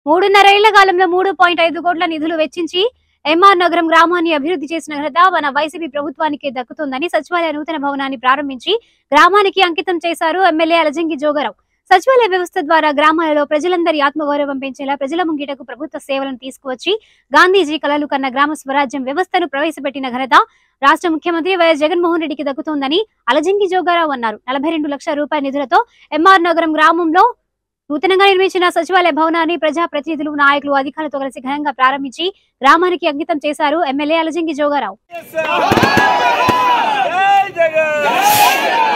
మూడున్నరేళ్ల కాలంలో మూడు పాయింట్ ఐదు కోట్ల నిధులు వెచ్చించి ఎంఆర్ నగరం గ్రామాన్ని అభివృద్ధి చేసిన ఘనత మన వైసీపీ ప్రభుత్వానికి దక్కుతుందని సచివాలయ నూతన భవనాన్ని ప్రారంభించి గ్రామానికి అంకితం చేశారు ఎమ్మెల్యే అలజంగి జోగరావు సచివాలయ వ్యవస్థ ద్వారా గ్రామాలలో ప్రజలందరి ఆత్మగౌరవం పెంచేలా ప్రజల ముంగిటకు ప్రభుత్వ సేవలను తీసుకువచ్చి గాంధీజీ కలలు కన్న గ్రామ స్వరాజ్యం వ్యవస్థను ప్రవేశపెట్టిన ఘనత రాష్ట్ర ముఖ్యమంత్రి వైఎస్ జగన్మోహన్ రెడ్డికి దక్కుతోందని అలజంగి జోగారావు అన్నారు నలభై రెండు లక్షల రూపాయల నిధులతో ఎంఆర్ నగరం గ్రామంలో నూతనంగా నిర్మించిన సచివాలయ భవనాన్ని ప్రజా ప్రతినిధులు నాయకులు అధికారులతో కలిసి ఘనంగా ప్రారంభించి గ్రామానికి అంకితం చేశారు ఎమ్మెల్యే అలజంగి జోగారావు జై జగన్